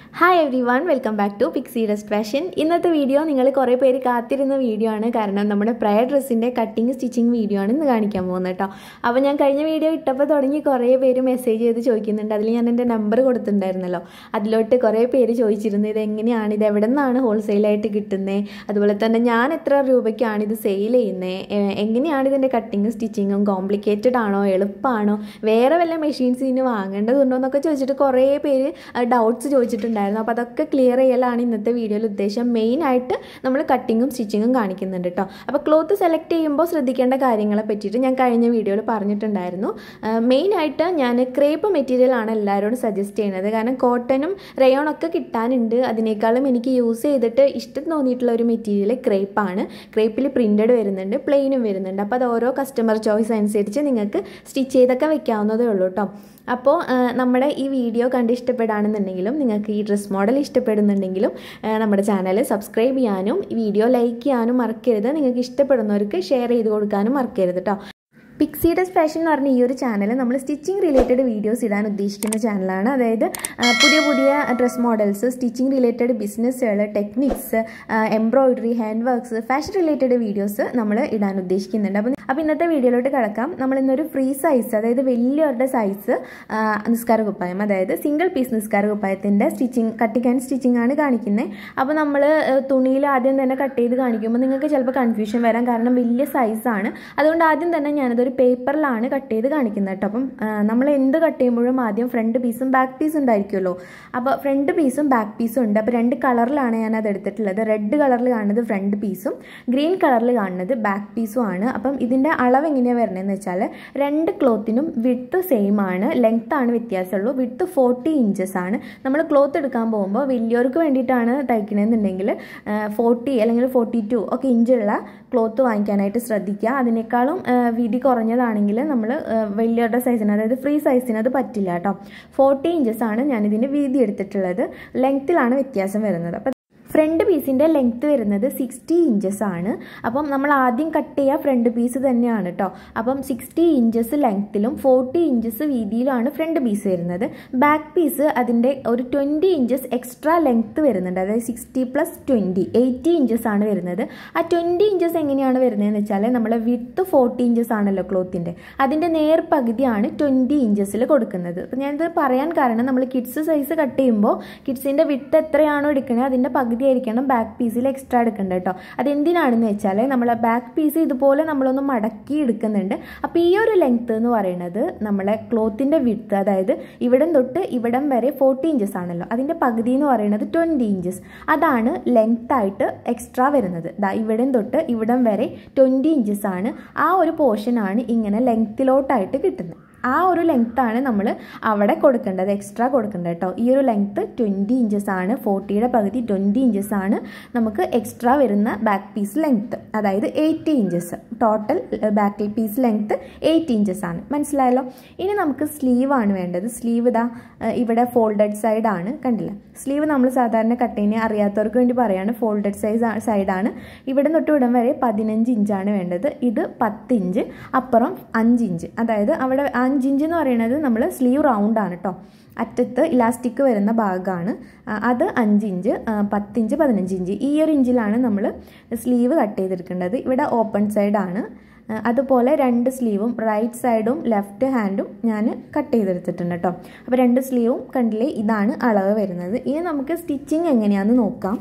hi everyone welcome back to pixie rest fashion ഇന്നത്തെ video നിങ്ങൾ കുറേ പേര് കാത്തിരുന്ന വീഡിയോ ആണ് കാരണം നമ്മുടെ പ്രയർ ഡ്രസ്സിൻ്റെ കട്ടിങ് സ്റ്റിച്ചിങ് വീഡിയോ ആണ് ഇന്ന് കാണിക്കാൻ പോകുന്നത് കേട്ടോ അപ്പോൾ ഞാൻ കഴിഞ്ഞ വീഡിയോ ഇട്ടപ്പോൾ തുടങ്ങി കുറേ പേര് മെസ്സേജ് ചെയ്ത് ചോദിക്കുന്നുണ്ട് അതിൽ ഞാൻ എൻ്റെ നമ്പർ കൊടുത്തിട്ടുണ്ടായിരുന്നല്ലോ അതിലോട്ട് കുറേ പേര് ചോദിച്ചിരുന്നു ഇത് എങ്ങനെയാണ് ഇത് എവിടെ നിന്നാണ് ഹോൾസെയിലായിട്ട് കിട്ടുന്നത് അതുപോലെ തന്നെ ഞാൻ എത്ര രൂപയ്ക്കാണ് ഇത് സെയിൽ ചെയ്യുന്നത് എങ്ങനെയാണ് ഇതിൻ്റെ കട്ടിങ്ങും സ്റ്റിച്ചിങ്ങും കോംപ്ലിക്കേറ്റഡ് ആണോ എളുപ്പമാണോ വേറെ വല്ല മെഷീൻസ് ഇതിന് വാങ്ങേണ്ടതുണ്ടോ എന്നൊക്കെ ചോദിച്ചിട്ട് കുറേ പേര് ഡൗട്ട്സ് ചോദിച്ചിട്ടുണ്ടായിരുന്നു അപ്പോൾ അതൊക്കെ ക്ലിയർ ചെയ്യലാണ് ഇന്നത്തെ വീഡിയോയിൽ ഉദ്ദേശം മെയിനായിട്ട് നമ്മൾ കട്ടിങ്ങും സ്റ്റിച്ചിങ്ങും കാണിക്കുന്നുണ്ട് കേട്ടോ അപ്പോൾ ക്ലോത്ത് സെലക്ട് ചെയ്യുമ്പോൾ ശ്രദ്ധിക്കേണ്ട കാര്യങ്ങളെ പറ്റിയിട്ട് ഞാൻ കഴിഞ്ഞ വീഡിയോയിൽ പറഞ്ഞിട്ടുണ്ടായിരുന്നു മെയിനായിട്ട് ഞാൻ ക്രേപ്പ് മെറ്റീരിയൽ ആണ് എല്ലാവരോടും സജസ്റ്റ് ചെയ്യുന്നത് കാരണം കോട്ടനും റയോണൊക്കെ കിട്ടാനുണ്ട് അതിനേക്കാളും എനിക്ക് യൂസ് ചെയ്തിട്ട് ഇഷ്ടം തോന്നിയിട്ടുള്ള ഒരു മെറ്റീരിയൽ ക്രേപ്പാണ് ക്രേപ്പിൽ പ്രിൻറ്റഡ് വരുന്നുണ്ട് പ്ലെയിനും വരുന്നുണ്ട് അപ്പോൾ അത് ഓരോ കസ്റ്റമർ ചോയ്സ് അനുസരിച്ച് നിങ്ങൾക്ക് സ്റ്റിച്ച് ചെയ്തൊക്കെ വെക്കാവുന്നതേ ഉള്ളൂ കേട്ടോ അപ്പോൾ നമ്മുടെ ഈ വീഡിയോ കണ്ട് ഇഷ്ടപ്പെടുകയാണെന്നുണ്ടെങ്കിലും നിങ്ങൾക്ക് ഈ ഡ്രസ് മോഡൽ ഇഷ്ടപ്പെടുന്നുണ്ടെങ്കിലും നമ്മുടെ ചാനൽ സബ്സ്ക്രൈബ് ചെയ്യാനും ഈ വീഡിയോ ലൈക്ക് ചെയ്യാനും മറക്കരുത് നിങ്ങൾക്ക് ഇഷ്ടപ്പെടുന്നവർക്ക് ഷെയർ ചെയ്ത് കൊടുക്കാനും മറക്കരുത് കേട്ടോ പിക്സിഡസ് ഫാഷൻ എന്ന് പറഞ്ഞ ഈ ഒരു ചാനൽ നമ്മൾ സ്റ്റിച്ചിങ് റിലേറ്റഡ് വീഡിയോസ് ഇടാൻ ഉദ്ദേശിക്കുന്ന ചാനലാണ് അതായത് പുതിയ പുതിയ ഡ്രസ് മോഡൽസ് സ്റ്റിച്ചിങ് റിലേറ്റഡ് ബിസിനസ്സുകൾ techniques embroidery hand works fashion related videos നമ്മൾ ഇടാൻ ഉദ്ദേശിക്കുന്നുണ്ട് അപ്പം അപ്പോൾ ഇന്നത്തെ വീഡിയോയിലോട്ട് കിടക്കാം നമ്മൾ ഇന്നൊരു ഫ്രീ സൈസ് അതായത് വലിയവരുടെ സൈസ് നിസ്കാര കുപ്പായം അതായത് സിംഗിൾ പീസ് നിസ്കാര കുപ്പായത്തിൻ്റെ സ്റ്റിച്ചിങ് കട്ടിങ് ആൻഡ് സ്റ്റിച്ചിങ് ആണ് കാണിക്കുന്നത് അപ്പോൾ നമ്മൾ തുണിയിൽ ആദ്യം തന്നെ കട്ട് ചെയ്ത് കാണിക്കുമ്പോൾ നിങ്ങൾക്ക് ചിലപ്പോൾ കൺഫ്യൂഷൻ വരാം കാരണം വലിയ സൈസാണ് അതുകൊണ്ട് ആദ്യം തന്നെ ഞാനതൊരു പേപ്പറിലാണ് കട്ട് ചെയ്ത് കാണിക്കുന്നത് കേട്ടോ അപ്പം നമ്മൾ എന്ത് കട്ട് ചെയ്യുമ്പോഴും ആദ്യം ഫ്രണ്ട് പീസും ബാക്ക് പീസും ഉണ്ടായിരിക്കുമല്ലോ അപ്പോൾ ഫ്രണ്ട് പീസും ബാക്ക് പീസും ഉണ്ട് അപ്പോൾ രണ്ട് കളറിലാണ് ഞാൻ അത് എടുത്തിട്ടുള്ളത് റെഡ് കളറിൽ കാണുന്നത് ഫ്രണ്ട് പീസും ഗ്രീൻ കളറിൽ കാണുന്നത് ബാക്ക് പീസും ആണ് അപ്പം ഇതിൻ്റെ അളവ് എങ്ങനെയാണ് വരണതെന്ന് വെച്ചാൽ രണ്ട് ക്ലോത്തിനും വിട്ട് സെയിം ആണ് ലെങ്ത് ആണ് വ്യത്യാസമുള്ളൂ വിട്ട് ഫോർട്ടി ഇഞ്ചസ് ആണ് നമ്മൾ ക്ലോത്ത് എടുക്കാൻ പോകുമ്പോൾ വലിയവർക്ക് വേണ്ടിയിട്ടാണ് തയ്ക്കണമെന്നുണ്ടെങ്കിൽ ഫോർട്ടി അല്ലെങ്കിൽ ഫോർട്ടി ടു ഒക്കെ ഇഞ്ചുള്ള ക്ലോത്ത് വാങ്ങിക്കാനായിട്ട് ശ്രദ്ധിക്കുക അതിനേക്കാളും വീതി കുറഞ്ഞതാണെങ്കിൽ നമ്മൾ വലിയവരുടെ സൈസിന് അതായത് ഫ്രീ സൈസിന് അത് പറ്റില്ല കേട്ടോ ഫോർട്ടി ഇഞ്ചസ് ആണ് ഞാനിതിൻ്റെ വീതി എടുത്തിട്ടുള്ളത് ലെങ്ത്തിലാണ് വ്യത്യാസം വരുന്നത് അപ്പം ഫ്രണ്ട് പീസിൻ്റെ ലെങ്ത്ത് വരുന്നത് സിക്സ്റ്റി ഇഞ്ചസ് ആണ് അപ്പം നമ്മൾ ആദ്യം കട്ട് ചെയ്യുക ഫ്രണ്ട് പീസ് തന്നെയാണ് കേട്ടോ അപ്പം സിക്സ്റ്റി ഇഞ്ചസ് ലെങ്ത്തിലും ഫോർട്ടി ഇഞ്ചസ് വീതിയിലുമാണ് ഫ്രണ്ട് പീസ് വരുന്നത് ബാക്ക് പീസ് അതിൻ്റെ ഒരു ട്വൻറ്റി ഇഞ്ചസ് എക്സ്ട്രാ ലെങ്ത്ത് വരുന്നുണ്ട് അതായത് sixty plus twenty eighty inches ആണ് വരുന്നത് ആ ട്വൻറ്റി ഇഞ്ചസ് എങ്ങനെയാണ് വരുന്നതെന്ന് വെച്ചാൽ നമ്മളെ വിത്ത് ഫോർട്ടി ഇഞ്ചസ് ആണല്ലോ ക്ലോത്തിൻ്റെ അതിൻ്റെ നേർ പകുതിയാണ് ട്വൻറ്റി ഇഞ്ചസിൽ കൊടുക്കുന്നത് അപ്പം ഞാനിത് പറയാൻ കാരണം നമ്മൾ കിഡ്സ് സൈസ് കട്ട് ചെയ്യുമ്പോൾ കിഡ്സിൻ്റെ വിത്ത് എത്രയാണോ എടുക്കുന്നത് അതിൻ്റെ പകുതി ആയിരിക്കണം ബാക്ക് പീസിൽ എക്സ്ട്രാ എടുക്കേണ്ടത് കേട്ടോ അതെന്തിനാണെന്ന് വെച്ചാൽ നമ്മൾ ബാക്ക് പീസ് ഇതുപോലെ നമ്മളൊന്ന് മടക്കി എടുക്കുന്നുണ്ട് അപ്പോൾ ഈ ഒരു ലെങ്ത്ത് എന്ന് പറയുന്നത് നമ്മളെ ക്ലോത്തിൻ്റെ വിഡ്ത്ത് അതായത് ഇവിടം തൊട്ട് ഇവിടം വരെ ഫോർട്ടി ഇഞ്ചസ് ആണല്ലോ അതിൻ്റെ പകുതി എന്ന് പറയുന്നത് ട്വൻറ്റി ഇഞ്ചസ് അതാണ് ലെങ്ത് ആയിട്ട് എക്സ്ട്രാ വരുന്നത് ദാ ഇവിടം തൊട്ട് ഇവിടം വരെ ട്വൻറ്റി ഇഞ്ചസ് ആണ് ആ ഒരു പോർഷനാണ് ഇങ്ങനെ ലെങ്ത്തിലോട്ടായിട്ട് കിട്ടുന്നത് ആ ഒരു ലെങ്ത്താണ് നമ്മൾ അവിടെ കൊടുക്കേണ്ടത് എക്സ്ട്രാ കൊടുക്കേണ്ടത് കേട്ടോ ഈ ഒരു ലെങ്ത്ത് ട്വൻറ്റി ഇഞ്ചസ് ആണ് ഫോർട്ടിയുടെ പകുതി ട്വൻറ്റി ഇഞ്ചസ് ആണ് നമുക്ക് എക്സ്ട്രാ വരുന്ന ബാക്ക് പീസ് ലെങ്ത്ത് അതായത് eighty inches total back piece length eight inches ആണ് മനസ്സിലായല്ലോ ഇനി നമുക്ക് സ്ലീവ് ആണ് വേണ്ടത് സ്ലീവ് ഇതാ ഇവിടെ ഫോൾഡഡ് സൈഡ് ആണ് കണ്ടില്ല സ്ലീവ് നമ്മൾ സാധാരണ കട്ടിങ് അറിയാത്തവർക്ക് വേണ്ടി പറയാണ് ഫോൾഡഡ് സൈസ് സൈഡാണ് ഇവിടെ തൊട്ട് ഇവിടം വരെ പതിനഞ്ച് ഇഞ്ചാണ് വേണ്ടത് ഇത് പത്ത് ഇഞ്ച് അപ്പുറം അഞ്ച് ഇഞ്ച് അതായത് അവിടെ അഞ്ച് ഇഞ്ച് എന്ന് പറയുന്നത് നമ്മൾ സ്ലീവ് റൗണ്ട് ആണ് കേട്ടോ അറ്റത്ത് ഇലാസ്റ്റിക് വരുന്ന ഭാഗമാണ് അത് അഞ്ച് ഇഞ്ച് പത്തിഞ്ച് പതിനഞ്ച് ഇഞ്ച് ഈ ഒരു ഇഞ്ചിലാണ് നമ്മൾ സ്ലീവ് കട്ട് ചെയ്തെടുക്കേണ്ടത് ഇവിടെ ഓപ്പൺ സൈഡാണ് അതുപോലെ രണ്ട് സ്ലീവും റൈറ്റ് സൈഡും ലെഫ്റ്റ് ഹാൻഡും ഞാൻ കട്ട് ചെയ്തെടുത്തിട്ടുണ്ട് കേട്ടോ അപ്പോൾ രണ്ട് സ്ലീവും കണ്ടില്ലേ ഇതാണ് അളവ് വരുന്നത് ഇനി നമുക്ക് സ്റ്റിച്ചിങ് എങ്ങനെയാണെന്ന് നോക്കാം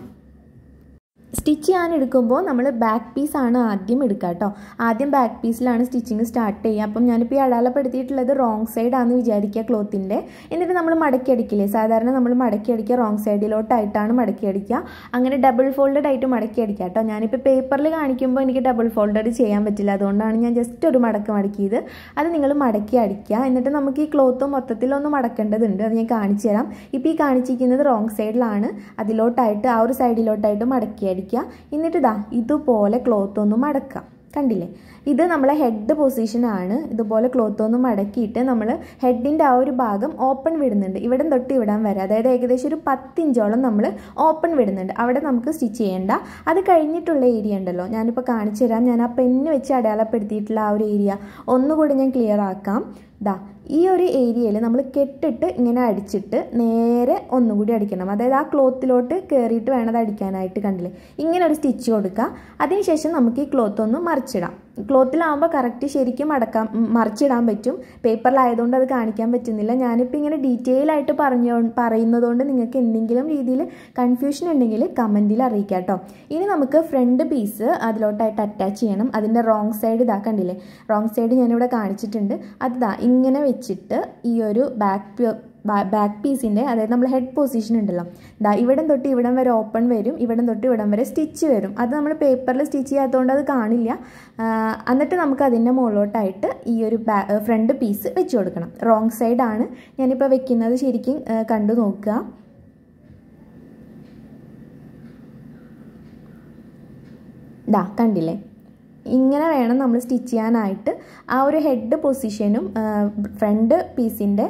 സ്റ്റിച്ച് ചെയ്യാൻ എടുക്കുമ്പോൾ നമ്മൾ ബാക്ക് പീസാണ് ആദ്യം എടുക്കുക കേട്ടോ ആദ്യം ബാക്ക് പീസിലാണ് സ്റ്റിച്ചിങ് സ്റ്റാർട്ട് ചെയ്യുക അപ്പം ഞാനിപ്പോൾ ഈ അടയാളപ്പെടുത്തിയിട്ടുള്ളത് റോങ് സൈഡാണെന്ന് വിചാരിക്കുക ക്ലോത്തിൻ്റെ എന്നിട്ട് നമ്മൾ മടക്കി അടിക്കില്ലേ സാധാരണ നമ്മൾ മടക്കി അടിക്കുക റോങ് സൈഡിലോട്ടായിട്ടാണ് മടക്കി അടിക്കുക അങ്ങനെ ഡബിൾ ഫോൾഡഡ് ആയിട്ട് മടക്കി അടിക്കുക കേട്ടോ ഞാനിപ്പോൾ പേപ്പറിൽ കാണിക്കുമ്പോൾ എനിക്ക് ഡബിൾ ഫോൾഡഡ് ചെയ്യാൻ പറ്റില്ല അതുകൊണ്ടാണ് ഞാൻ ജസ്റ്റ് ഒരു മടക്ക് മടക്കിയത് അത് നിങ്ങൾ മടക്കി അടിക്കുക എന്നിട്ട് നമുക്ക് ഈ ക്ലോത്ത് മൊത്തത്തിലൊന്ന് മടക്കേണ്ടതുണ്ട് അത് ഞാൻ കാണിച്ചു തരാം ഇപ്പോൾ ഈ കാണിച്ചിരിക്കുന്നത് റോങ് സൈഡിലാണ് അതിലോട്ടായിട്ട് ആ ഒരു സൈഡിലോട്ടായിട്ട് മടക്കി അടിക്കുക എന്നിട്ട് ഇതാ ഇതുപോലെ ക്ലോത്ത് ഒന്ന് മടക്കാം കണ്ടില്ലേ ഇത് നമ്മളെ ഹെഡ് പൊസിഷനാണ് ഇതുപോലെ ക്ലോത്ത് ഒന്ന് മടക്കിയിട്ട് നമ്മൾ ഹെഡിൻ്റെ ആ ഒരു ഭാഗം ഓപ്പൺ വിടുന്നുണ്ട് ഇവിടെ തൊട്ട് ഇവിടാൻ വരെ അതായത് ഏകദേശം ഒരു പത്ത് ഇഞ്ചോളം നമ്മൾ ഓപ്പൺ വിടുന്നുണ്ട് അവിടെ നമുക്ക് സ്റ്റിച്ച് ചെയ്യേണ്ട അത് കഴിഞ്ഞിട്ടുള്ള ഏരിയ ഉണ്ടല്ലോ ഞാനിപ്പോൾ കാണിച്ചു തരാം ഞാൻ ആ പെന്ന് വെച്ച് അടയാളപ്പെടുത്തിയിട്ടുള്ള ആ ഒരു ഏരിയ ഒന്നുകൂടി ഞാൻ ക്ലിയർ ആക്കാം ദാ ഈ ഒരു ഏരിയയിൽ നമ്മൾ കെട്ടിട്ട് ഇങ്ങനെ അടിച്ചിട്ട് നേരെ ഒന്നുകൂടി അടിക്കണം അതായത് ആ ക്ലോത്തിലോട്ട് കയറിയിട്ട് വേണം അത് അടിക്കാനായിട്ട് കണ്ടില്ലേ ഇങ്ങനെ ഒരു സ്റ്റിച്ച് കൊടുക്കുക അതിനുശേഷം നമുക്ക് ഈ ക്ലോത്ത് ഒന്ന് മറിച്ചിടാം ക്ലോത്തിലാവുമ്പോൾ കറക്റ്റ് ശരിക്കും അടക്കാം മറിച്ചിടാൻ പറ്റും പേപ്പറിലായതുകൊണ്ട് അത് കാണിക്കാൻ പറ്റുന്നില്ല ഞാനിപ്പോൾ ഇങ്ങനെ ഡീറ്റെയിൽ ആയിട്ട് പറഞ്ഞോ പറയുന്നതുകൊണ്ട് നിങ്ങൾക്ക് എന്തെങ്കിലും രീതിയിൽ കൺഫ്യൂഷൻ ഉണ്ടെങ്കിൽ കമൻറ്റിൽ അറിയിക്കാം കേട്ടോ ഇനി നമുക്ക് ഫ്രണ്ട് പീസ് അതിലോട്ടായിട്ട് അറ്റാച്ച് ചെയ്യണം അതിൻ്റെ റോങ് സൈഡ് ഇതാ കണ്ടില്ലേ റോങ് സൈഡ് ഞാനിവിടെ കാണിച്ചിട്ടുണ്ട് അതിതാ ഇങ്ങനെ വെച്ചിട്ട് ഈ ഒരു ബാക്ക് ബാക്ക് പീസിൻ്റെ അതായത് നമ്മൾ ഹെഡ് പൊസിഷൻ ഉണ്ടല്ലോ ദാ ഇവിടം തൊട്ട് ഇവിടം വരെ ഓപ്പൺ വരും ഇവിടം തൊട്ട് ഇവിടം വരെ സ്റ്റിച്ച് വരും അത് നമ്മൾ പേപ്പറിൽ സ്റ്റിച്ച് ചെയ്യാത്തതുകൊണ്ട് അത് കാണില്ല എന്നിട്ട് നമുക്ക് അതിൻ്റെ മുകളിലോട്ടായിട്ട് ഈ ഒരു ഫ്രണ്ട് പീസ് വെച്ച് കൊടുക്കണം റോങ് സൈഡാണ് ഞാനിപ്പോൾ വെക്കുന്നത് ശരിക്കും കണ്ടു നോക്കുക ദാ കണ്ടില്ലേ ഇങ്ങനെ വേണം നമ്മൾ സ്റ്റിച്ച് ചെയ്യാനായിട്ട് ആ ഒരു ഹെഡ് പൊസിഷനും ഫ്രണ്ട് പീസിൻ്റെ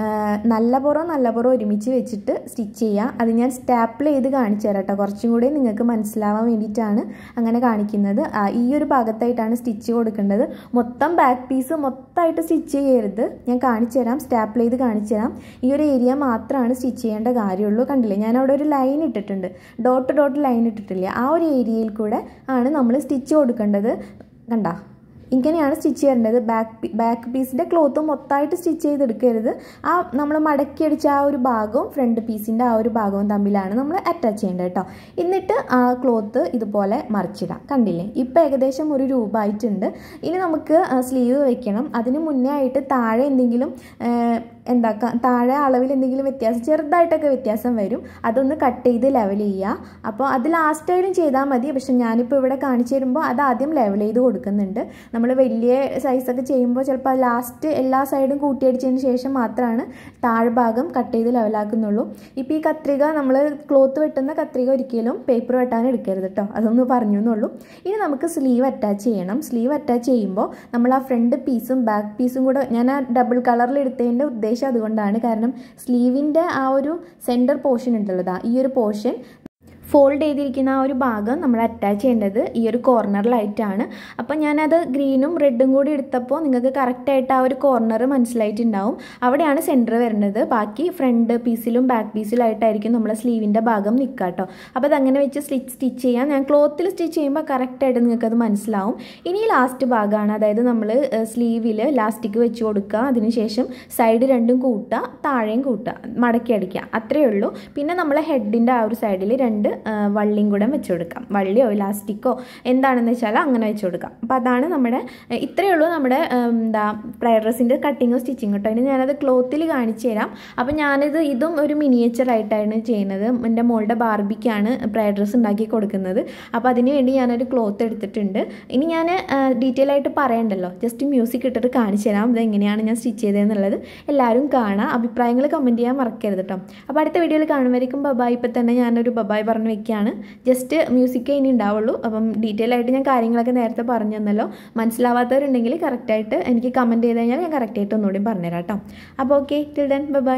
നല്ല പുറം നല്ല പുറം ഒരുമിച്ച് വെച്ചിട്ട് സ്റ്റിച്ച് ചെയ്യുക അത് ഞാൻ സ്റ്റാപ്പിൾ ചെയ്ത് കാണിച്ചു തരാം കേട്ടോ കുറച്ചും കൂടി നിങ്ങൾക്ക് മനസ്സിലാവാൻ വേണ്ടിയിട്ടാണ് അങ്ങനെ കാണിക്കുന്നത് ഈ ഒരു ഭാഗത്തായിട്ടാണ് സ്റ്റിച്ച് കൊടുക്കേണ്ടത് മൊത്തം ബാക്ക് പീസ് മൊത്തമായിട്ട് സ്റ്റിച്ച് ചെയ്യരുത് ഞാൻ കാണിച്ചു തരാം സ്റ്റാപ്പിൾ ചെയ്ത് കാണിച്ചു തരാം ഈ ഒരു ഏരിയ മാത്രമാണ് സ്റ്റിച്ച് ചെയ്യേണ്ട കാര്യമുള്ളൂ കണ്ടില്ലേ ഞാൻ അവിടെ ഒരു ലൈൻ ഇട്ടിട്ടുണ്ട് ഡോട്ട് ഡോട്ട് ലൈൻ ഇട്ടിട്ടില്ല ആ ഒരു ഏരിയയിൽ കൂടെ ആണ് നമ്മൾ സ്റ്റിച്ച് കൊടുക്കേണ്ടത് കണ്ട ഇങ്ങനെയാണ് സ്റ്റിച്ച് ചെയ്യേണ്ടത് ബാക്ക് ബാക്ക് പീസിൻ്റെ ക്ലോത്ത് മൊത്തമായിട്ട് സ്റ്റിച്ച് ചെയ്തെടുക്കരുത് ആ നമ്മൾ മടക്കിയടിച്ച ആ ഒരു ഭാഗവും ഫ്രണ്ട് പീസിൻ്റെ ആ ഒരു ഭാഗവും തമ്മിലാണ് നമ്മൾ അറ്റാച്ച് ചെയ്യേണ്ടത് കേട്ടോ എന്നിട്ട് ആ ക്ലോത്ത് ഇതുപോലെ മറിച്ചിടാം കണ്ടില്ലേ ഇപ്പം ഏകദേശം ഒരു രൂപ ആയിട്ടുണ്ട് ഇനി നമുക്ക് സ്ലീവ് വെക്കണം അതിന് മുന്നേ ആയിട്ട് താഴെ എന്തെങ്കിലും എന്താ താഴെ അളവിൽ എന്തെങ്കിലും വ്യത്യാസം ചെറുതായിട്ടൊക്കെ വ്യത്യാസം വരും അതൊന്ന് കട്ട് ചെയ്ത് ലെവൽ ചെയ്യുക അപ്പോൾ അത് ലാസ്റ്റായാലും ചെയ്താൽ മതി പക്ഷെ ഞാനിപ്പോൾ ഇവിടെ കാണിച്ചു തരുമ്പോൾ അത് ആദ്യം ലെവൽ ചെയ്ത് കൊടുക്കുന്നുണ്ട് നമ്മൾ വലിയ സൈസൊക്കെ ചെയ്യുമ്പോൾ ചിലപ്പോൾ ലാസ്റ്റ് എല്ലാ സൈഡും കൂട്ടിയടിച്ചതിന് ശേഷം മാത്രമാണ് താഴ്ഭാഗം കട്ട് ചെയ്ത് ലെവലാക്കുന്നുള്ളൂ ഇപ്പോൾ ഈ കത്രിക നമ്മൾ ക്ലോത്ത് വെട്ടുന്ന കത്രിക ഒരിക്കലും പേപ്പർ വെട്ടാൻ എടുക്കരുത് കേട്ടോ അതൊന്ന് പറഞ്ഞു എന്നുള്ളൂ ഇനി നമുക്ക് സ്ലീവ് അറ്റാച്ച് ചെയ്യണം സ്ലീവ് അറ്റാച്ച് ചെയ്യുമ്പോൾ നമ്മൾ ആ ഫ്രണ്ട് പീസും ബാക്ക് പീസും കൂടെ ഞാൻ ആ ഡബിൾ കളറിൽ എടുത്തതിൻ്റെ ഉദ്ദേശം അതുകൊണ്ടാണ് കാരണം സ്ലീവിൻ്റെ ആ ഒരു സെൻറ്റർ പോർഷൻ ഉണ്ടല്ലോ ഈ ഒരു പോർഷൻ ഫോൾഡ് ചെയ്തിരിക്കുന്ന ആ ഒരു ഭാഗം നമ്മൾ അറ്റാച്ച് ചെയ്യേണ്ടത് ഈ ഒരു കോർണറിലായിട്ടാണ് അപ്പോൾ ഞാനത് ഗ്രീനും റെഡും കൂടി എടുത്തപ്പോൾ നിങ്ങൾക്ക് കറക്റ്റായിട്ട് ആ ഒരു കോർണർ മനസ്സിലായിട്ടുണ്ടാവും അവിടെയാണ് സെൻറ്റർ വരുന്നത് ബാക്കി ഫ്രണ്ട് പീസിലും ബാക്ക് പീസിലായിട്ടായിരിക്കും നമ്മളെ സ്ലീവിൻ്റെ ഭാഗം നിൽക്കുക കേട്ടോ അപ്പോൾ അതങ്ങനെ വെച്ച് സ്റ്റിച്ച് സ്റ്റിച്ച് ചെയ്യാം ഞാൻ ക്ലോത്തിൽ സ്റ്റിച്ച് ചെയ്യുമ്പോൾ കറക്റ്റായിട്ട് നിങ്ങൾക്കത് മനസ്സിലാവും ഇനി ലാസ്റ്റ് ഭാഗമാണ് അതായത് നമ്മൾ സ്ലീവിൽ ലാസ്റ്റിക്ക് വെച്ച് കൊടുക്കുക അതിനുശേഷം സൈഡ് രണ്ടും കൂട്ടുക താഴെയും കൂട്ടുക മടക്കി അടിക്കുക അത്രയേ ഉള്ളൂ പിന്നെ നമ്മൾ ഹെഡിൻ്റെ ആ ഒരു സൈഡിൽ രണ്ട് വള്ളിയും കൂടെ വെച്ച് കൊടുക്കാം വള്ളിയോ ഇലാസ്റ്റിക്കോ എന്താണെന്ന് വെച്ചാൽ അങ്ങനെ വെച്ച് കൊടുക്കാം അപ്പോൾ അതാണ് നമ്മുടെ ഇത്രയേ ഉള്ളൂ നമ്മുടെ എന്താ പ്രയർ ഡ്രസ്സിൻ്റെ കട്ടിങ്ങോ സ്റ്റിച്ചിങ്ങോ കേട്ടോ ഇനി ഞാനത് ക്ലോത്തിൽ കാണിച്ചു തരാം അപ്പോൾ ഞാനിത് ഇതും ഒരു മിനിയേച്ചർ ആയിട്ടാണ് ചെയ്യുന്നത് എൻ്റെ മോളുടെ ബാർബിക്കാണ് പ്രയർ ഡ്രസ്സ് ഉണ്ടാക്കി കൊടുക്കുന്നത് അപ്പോൾ അതിന് വേണ്ടി ഞാനൊരു ക്ലോത്ത് എടുത്തിട്ടുണ്ട് ഇനി ഞാൻ ഡീറ്റെയിൽ ആയിട്ട് പറയണ്ടല്ലോ ജസ്റ്റ് മ്യൂസിക് ഇട്ടിട്ട് കാണിച്ചു തരാം ഇത് എങ്ങനെയാണ് ഞാൻ സ്റ്റിച്ച് ചെയ്തതെന്നുള്ളത് എല്ലാവരും കാണാം അഭിപ്രായങ്ങൾ കമൻറ്റ് ചെയ്യാൻ മറക്കരുത് കേട്ടോ അപ്പോൾ അടുത്ത വീഡിയോയിൽ കാണുമായിരിക്കും ബബായ് ഇപ്പം തന്നെ ഞാനൊരു ബബായ് പറഞ്ഞു വെക്കുകയാണ് ജസ്റ്റ് മ്യൂസിക്കേ ഇനി ഉണ്ടാവുള്ളൂ അപ്പം ഡീറ്റെയിൽ ആയിട്ട് ഞാൻ കാര്യങ്ങളൊക്കെ നേരത്തെ പറഞ്ഞു തന്നല്ലോ മനസ്സിലാവാത്തവരുണ്ടെങ്കിൽ കറക്റ്റായിട്ട് എനിക്ക് കമൻറ്റ് ചെയ്ത് കഴിഞ്ഞാൽ ഞാൻ കറക്റ്റായിട്ട് ഒന്നുകൂടി പറഞ്ഞുതരാം കേട്ടോ അപ്പോൾ ഓക്കെ ടിൽ ഡൻ ബൈ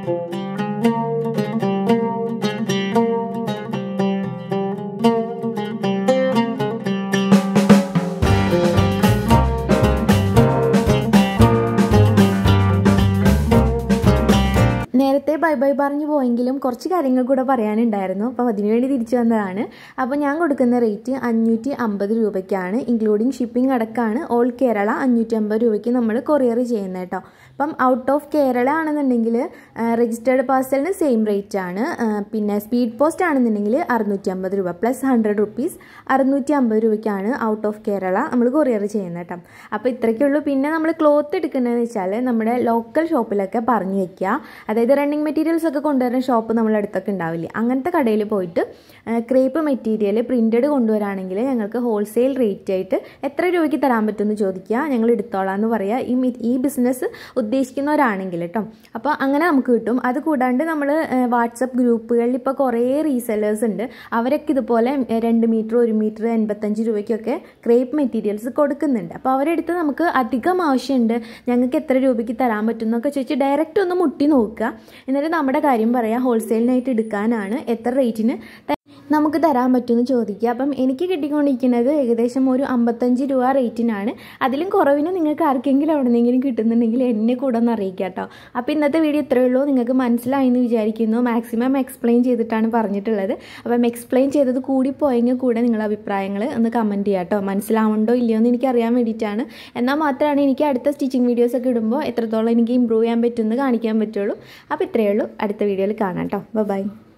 നേരത്തെ ബൈ ബൈ പറഞ്ഞു പോയെങ്കിലും കുറച്ച് കാര്യങ്ങൾ കൂടെ പറയാനുണ്ടായിരുന്നു അപ്പോൾ അതിനുവേണ്ടി തിരിച്ചു വന്നതാണ് അപ്പോൾ ഞാൻ കൊടുക്കുന്ന റേറ്റ് അഞ്ഞൂറ്റി അമ്പത് രൂപയ്ക്കാണ് ഇൻക്ലൂഡിങ് ഷിപ്പിംഗ് അടക്കമാണ് ഓൾ കേരള അഞ്ഞൂറ്റി അമ്പത് രൂപയ്ക്ക് നമ്മൾ കൊറിയർ ചെയ്യുന്നത് കേട്ടോ അപ്പം ഔട്ട് ഓഫ് കേരള ആണെന്നുണ്ടെങ്കിൽ രജിസ്റ്റേർഡ് പാർസലിന് സെയിം റേറ്റ് ആണ് പിന്നെ സ്പീഡ് പോസ്റ്റ് ആണെന്നുണ്ടെങ്കിൽ അറുന്നൂറ്റി അമ്പത് രൂപ പ്ലസ് ഹൺഡ്രഡ് റുപ്പീസ് അറുന്നൂറ്റി അമ്പത് രൂപയ്ക്കാണ് ഔട്ട് ഓഫ് കേരള നമ്മൾ കൊറിയർ ചെയ്യുന്നത് കേട്ടോ അപ്പോൾ ഇത്രയ്ക്കേ ഉള്ളൂ പിന്നെ നമ്മൾ ക്ലോത്ത് എടുക്കുന്നതെന്ന് വെച്ചാൽ നമ്മുടെ ലോക്കൽ ഷോപ്പിലൊക്കെ പറഞ്ഞു വെക്കുക അതായത് റണ്ണിങ് മെറ്റീരിയൽസ് ഒക്കെ കൊണ്ടുവരുന്ന ഷോപ്പ് നമ്മളെ അടുത്തൊക്കെ ഉണ്ടാവില്ലേ അങ്ങനത്തെ കടയിൽ പോയിട്ട് ക്രേപ്പ് മെറ്റീരിയൽ പ്രിൻറ്റഡ് കൊണ്ടുവരാണെങ്കിൽ ഞങ്ങൾക്ക് ഹോൾസെയിൽ റേറ്റ് ആയിട്ട് എത്ര രൂപയ്ക്ക് തരാൻ പറ്റുമെന്ന് ചോദിക്കുക ഞങ്ങൾ എടുത്തോളാം എന്ന് പറയുക ഈ ഈ ബിസിനസ് ഉദ്ദേശിക്കുന്നവരാണെങ്കിൽ കേട്ടോ അപ്പോൾ അങ്ങനെ നമുക്ക് കിട്ടും അത് കൂടാണ്ട് നമ്മൾ വാട്സപ്പ് ഗ്രൂപ്പുകളിൽ ഇപ്പോൾ കുറേ റീസെല്ലേഴ്സ് ഉണ്ട് അവരൊക്കെ ഇതുപോലെ രണ്ട് മീറ്റർ ഒരു മീറ്റർ എൺപത്തഞ്ച് രൂപയ്ക്കൊക്കെ ക്രേപ്പ് മെറ്റീരിയൽസ് കൊടുക്കുന്നുണ്ട് അപ്പോൾ അവരെടുത്ത് നമുക്ക് അധികം ആവശ്യമുണ്ട് ഞങ്ങൾക്ക് എത്ര രൂപയ്ക്ക് തരാൻ പറ്റും എന്നൊക്കെ ചോദിച്ച് ഡയറക്റ്റ് ഒന്ന് മുട്ടി നോക്കുക എന്നിട്ട് നമ്മുടെ കാര്യം പറയാം ഹോൾസെയിലിനായിട്ട് എടുക്കാനാണ് എത്ര റേറ്റിന് നമുക്ക് തരാൻ പറ്റുമെന്ന് ചോദിക്കുക അപ്പം എനിക്ക് കിട്ടിക്കൊണ്ടിരിക്കുന്നത് ഏകദേശം ഒരു അമ്പത്തഞ്ച് രൂപ റേറ്റിനാണ് അതിലും കുറവിന് നിങ്ങൾക്ക് ആർക്കെങ്കിലും എവിടെ നിന്നെങ്കിലും കിട്ടുന്നുണ്ടെങ്കിൽ എന്നെ കൂടെ ഒന്ന് അറിയിക്കുക കേട്ടോ അപ്പോൾ ഇന്നത്തെ വീഡിയോ ഇത്രയേ ഉള്ളൂ നിങ്ങൾക്ക് മനസ്സിലായി എന്ന് വിചാരിക്കുന്നു മാക്സിമം എക്സ്പ്ലെയിൻ ചെയ്തിട്ടാണ് പറഞ്ഞിട്ടുള്ളത് അപ്പം എക്സ്പ്ലെയിൻ ചെയ്തത് കൂടി പോയെങ്കിൽ കൂടെ നിങ്ങളുടെ അഭിപ്രായങ്ങൾ ഒന്ന് കമൻറ്റ് ചെയ്യുക കേട്ടോ മനസ്സിലാവുണ്ടോ ഇല്ലയോ എന്ന് എനിക്ക് അറിയാൻ വേണ്ടിയിട്ടാണ് എന്നാൽ മാത്രമാണ് എനിക്ക് അടുത്ത സ്റ്റിച്ചിങ് വീഡിയോസ് ഒക്കെ ഇടുമ്പോൾ എത്രത്തോളം എനിക്ക് ഇമ്പ്രൂവ് ചെയ്യാൻ പറ്റുമെന്ന് കാണിക്കാൻ പറ്റുള്ളൂ അപ്പോൾ ഇത്രയേ ഉള്ളൂ അടുത്ത വീഡിയോയിൽ കാണാം കേട്ടോ ബൈ